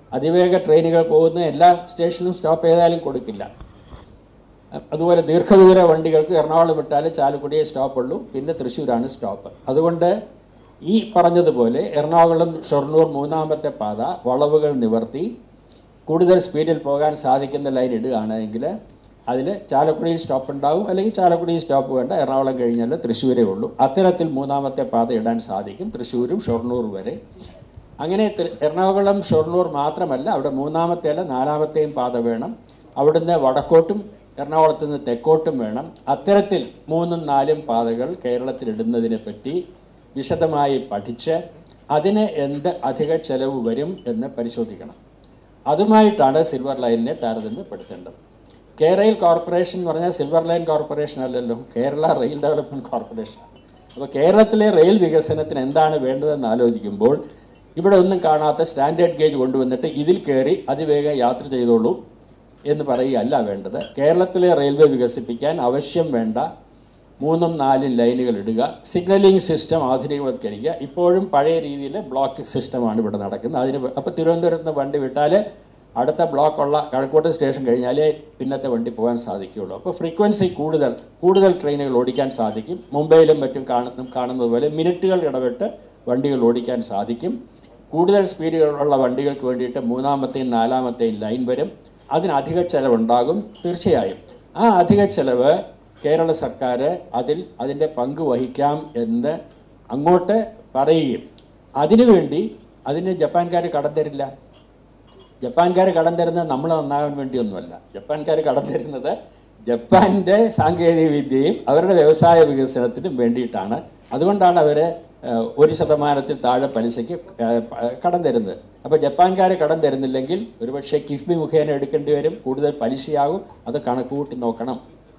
അതിവേഗ ട്രെയിനുകൾ പോകുന്ന എല്ലാ സ്റ്റേഷനിലും സ്റ്റോപ്പ് ചെയ്താലും കൊടുക്കില്ല അതുപോലെ ദീർഘദൂര വണ്ടികൾക്ക് എറണാകുളം വിട്ടാൽ ചാലക്കുടിയെ സ്റ്റോപ്പുള്ളൂ പിന്നെ തൃശ്ശൂരാണ് സ്റ്റോപ്പ് അതുകൊണ്ട് ഈ പറഞ്ഞതുപോലെ എറണാകുളം ഷൊർണൂർ മൂന്നാമത്തെ പാത വളവുകൾ നിവർത്തി കൂടുതൽ സ്പീഡിൽ പോകാൻ സാധിക്കുന്ന ലൈൻ ഇടുകയാണെങ്കിൽ അതിൽ ചാലക്കുടിയിൽ സ്റ്റോപ്പ് ഉണ്ടാവും അല്ലെങ്കിൽ ചാലക്കുടിയിൽ സ്റ്റോപ്പ് വേണ്ട എറണാകുളം കഴിഞ്ഞാൽ തൃശ്ശൂരേ ഉള്ളൂ അത്തരത്തിൽ മൂന്നാമത്തെ പാത ഇടാൻ സാധിക്കും തൃശ്ശൂരും ഷൊർണൂർ വരെ അങ്ങനെ തി- എറണാകുളം ഷൊർണൂർ മാത്രമല്ല അവിടെ മൂന്നാമത്തെ അല്ല നാലാമത്തെയും പാത വേണം അവിടുന്ന് വടക്കോട്ടും എറണാകുളത്ത് നിന്ന് തെക്കോട്ടും വേണം അത്തരത്തിൽ മൂന്നും നാലും പാതകൾ കേരളത്തിൽ ഇടുന്നതിനെ പറ്റി വിശദമായി പഠിച്ച് അതിന് എന്ത് അധിക ചെലവ് വരും എന്ന് പരിശോധിക്കണം അതുമായിട്ടാണ് സിൽവർ ലൈനിനെ താരതമ്യപ്പെടുത്തേണ്ടത് കേരയിൽ കോർപ്പറേഷൻ എന്ന് പറഞ്ഞാൽ സിൽവർ ലൈൻ കോർപ്പറേഷൻ അല്ലല്ലോ കേരള റെയിൽ ഡെവലപ്മെൻറ്റ് കോർപ്പറേഷൻ അപ്പോൾ കേരളത്തിലെ റെയിൽ വികസനത്തിന് എന്താണ് വേണ്ടതെന്ന് ആലോചിക്കുമ്പോൾ ഇവിടെ ഒന്നും കാണാത്ത സ്റ്റാൻഡേർഡ് ഗേജ് കൊണ്ടുവന്നിട്ട് ഇതിൽ കയറി അതിവേഗം യാത്ര ചെയ്തോളൂ എന്ന് പറയുകയല്ല വേണ്ടത് കേരളത്തിലെ റെയിൽവേ വികസിപ്പിക്കാൻ ആവശ്യം വേണ്ട മൂന്നും നാലും ലൈനുകൾ ഇടുക സിഗ്നലിംഗ് സിസ്റ്റം ആധുനികവത്കരിക്കുക ഇപ്പോഴും പഴയ രീതിയിൽ ബ്ലോക്ക് സിസ്റ്റമാണ് ഇവിടെ നടക്കുന്നത് അതിന് അപ്പോൾ തിരുവനന്തപുരത്ത് നിന്ന് വണ്ടി വിട്ടാൽ അടുത്ത ബ്ലോക്കുള്ള കഴക്കൂട്ടം സ്റ്റേഷൻ കഴിഞ്ഞാലേ പിന്നത്തെ വണ്ടി പോകാൻ സാധിക്കുകയുള്ളൂ അപ്പോൾ ഫ്രീക്വൻസി കൂടുതൽ കൂടുതൽ ട്രെയിനുകൾ ഓടിക്കാൻ സാധിക്കും മുംബൈയിലും മറ്റും കാണുന്ന കാണുന്നത് പോലെ മിനിറ്റുകൾ ഇടവിട്ട് വണ്ടികൾ ഓടിക്കാൻ സാധിക്കും കൂടുതൽ സ്പീഡുകളുള്ള വണ്ടികൾക്ക് വേണ്ടിയിട്ട് മൂന്നാമത്തെയും നാലാമത്തെയും ലൈൻ വരും അതിന് അധിക ചെലവുണ്ടാകും തീർച്ചയായും ആ അധിക ചെലവ് കേരള സർക്കാർ അതിൽ അതിൻ്റെ പങ്ക് വഹിക്കാം എന്ന് അങ്ങോട്ട് പറയുകയും അതിനുവേണ്ടി അതിന് ജപ്പാൻകാർ കടം തരില്ല ജപ്പാൻകാർ കടം തരുന്നത് നമ്മൾ നന്നാകാൻ വേണ്ടിയൊന്നുമല്ല ജപ്പാൻകാർ കടം തരുന്നത് ജപ്പാൻ്റെ സാങ്കേതിക വിദ്യയും അവരുടെ വ്യവസായ വികസനത്തിനും വേണ്ടിയിട്ടാണ് അതുകൊണ്ടാണ് അവർ ഒരു ശതമാനത്തിൽ താഴെ പലിശയ്ക്ക് ഏഹ്, പ- കടം തരുന്നത് അപ്പോൾ ജപ്പാൻകാർ കടം തരുന്നില്ലെങ്കിൽ ഒരുപക്ഷെ കിഫ്ബി മുഖേന എടുക്കേണ്ടി വരും കൂടുതൽ പലിശയാകും അത് കണക്ക് കൂട്ടി നോക്കണം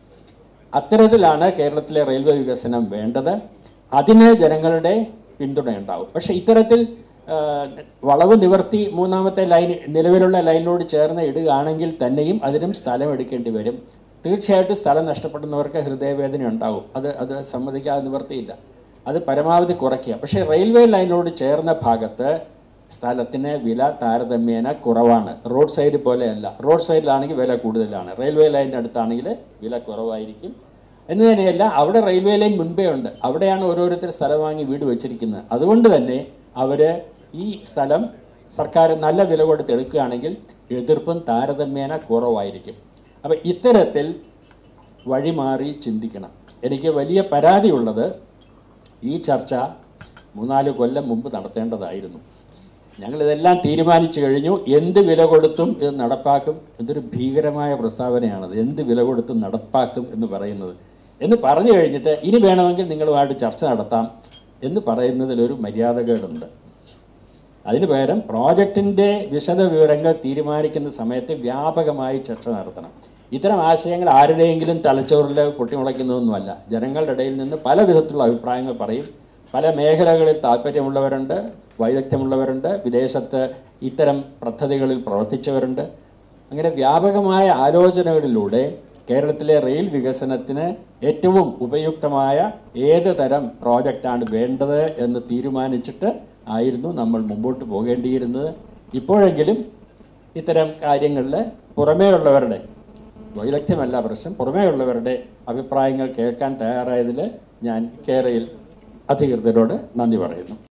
അത്തരത്തിലാണ് കേരളത്തിലെ റെയിൽവേ വികസനം വേണ്ടത് അതിന് ജനങ്ങളുടെ പിന്തുണയുണ്ടാവും പക്ഷേ ഇത്തരത്തിൽ ആ, വളവ് നിവർത്തി മൂന്നാമത്തെ ലൈൻ നിലവിലുള്ള ലൈനിനോട് ചേർന്ന് ഇടുകയാണെങ്കിൽ തന്നെയും അതിനും സ്ഥലം എടുക്കേണ്ടി വരും തീർച്ചയായിട്ടും സ്ഥലം നഷ്ടപ്പെടുന്നവർക്ക് ഹൃദയവേദന ഉണ്ടാവും അത് അത് സമ്മതിക്കാതെ നിവർത്തിയില്ല അത് പരമാവധി കുറയ്ക്കുക പക്ഷേ റെയിൽവേ ലൈനിനോട് ചേർന്ന ഭാഗത്ത് സ്ഥലത്തിന് വില താരതമ്യേന കുറവാണ് റോഡ് സൈഡ് പോലെയല്ല റോഡ് സൈഡിലാണെങ്കിൽ വില കൂടുതലാണ് റെയിൽവേ ലൈനിൻ്റെ അടുത്താണെങ്കിൽ വില കുറവായിരിക്കും എന്ന് തന്നെയല്ല അവിടെ റെയിൽവേ ലൈൻ മുൻപേ ഉണ്ട് അവിടെയാണ് ഓരോരുത്തർ സ്ഥലം വാങ്ങി വീട് വെച്ചിരിക്കുന്നത് അതുകൊണ്ട് തന്നെ അവർ ഈ സ്ഥലം സർക്കാർ നല്ല വില കൊടുത്ത് എടുക്കുകയാണെങ്കിൽ എതിർപ്പും താരതമ്യേന കുറവായിരിക്കും അപ്പം ഇത്തരത്തിൽ വഴിമാറി ചിന്തിക്കണം എനിക്ക് വലിയ പരാതിയുള്ളത് ഈ ചർച്ച മൂന്നാല് കൊല്ലം മുമ്പ് നടത്തേണ്ടതായിരുന്നു ഞങ്ങളിതെല്ലാം തീരുമാനിച്ചു കഴിഞ്ഞു എന്ത് വില കൊടുത്തും ഇത് നടപ്പാക്കും എന്തൊരു ഭീകരമായ പ്രസ്താവനയാണത് എന്ത് വില കൊടുത്തും നടപ്പാക്കും എന്ന് പറയുന്നത് എന്ന് പറഞ്ഞു കഴിഞ്ഞിട്ട് ഇനി വേണമെങ്കിൽ നിങ്ങളുമായിട്ട് ചർച്ച നടത്താം എന്ന് പറയുന്നതിലൊരു മര്യാദകേടുണ്ട് അതിന് പകരം പ്രോജക്റ്റിൻ്റെ വിശദ വിവരങ്ങൾ തീരുമാനിക്കുന്ന സമയത്ത് വ്യാപകമായി ചർച്ച നടത്തണം ഇത്തരം ആശയങ്ങൾ ആരുടെയെങ്കിലും തലച്ചോറിൽ പൊട്ടിമുളയ്ക്കുന്നതൊന്നുമല്ല ജനങ്ങളുടെ ഇടയിൽ നിന്ന് പല വിധത്തിലുള്ള അഭിപ്രായങ്ങൾ പറയും പല മേഖലകളിൽ താല്പര്യമുള്ളവരുണ്ട് വൈദഗ്ധ്യമുള്ളവരുണ്ട് വിദേശത്ത് ഇത്തരം പദ്ധതികളിൽ പ്രവർത്തിച്ചവരുണ്ട് അങ്ങനെ വ്യാപകമായ ആലോചനകളിലൂടെ കേരളത്തിലെ റെയിൽ വികസനത്തിന് ഏറ്റവും ഉപയുക്തമായ ഏത് തരം പ്രോജക്റ്റാണ് വേണ്ടത് എന്ന് തീരുമാനിച്ചിട്ട് ആയിരുന്നു നമ്മൾ മുമ്പോട്ട് പോകേണ്ടിയിരുന്നത് ഇപ്പോഴെങ്കിലും ഇത്തരം കാര്യങ്ങളിൽ പുറമേയുള്ളവരുടെ വൈദഗ്ധ്യമല്ല പ്രശ്നം പുറമേയുള്ളവരുടെ അഭിപ്രായങ്ങൾ കേൾക്കാൻ തയ്യാറായതിൽ ഞാൻ കേരയിൽ അധികൃതരോട് നന്ദി പറയുന്നു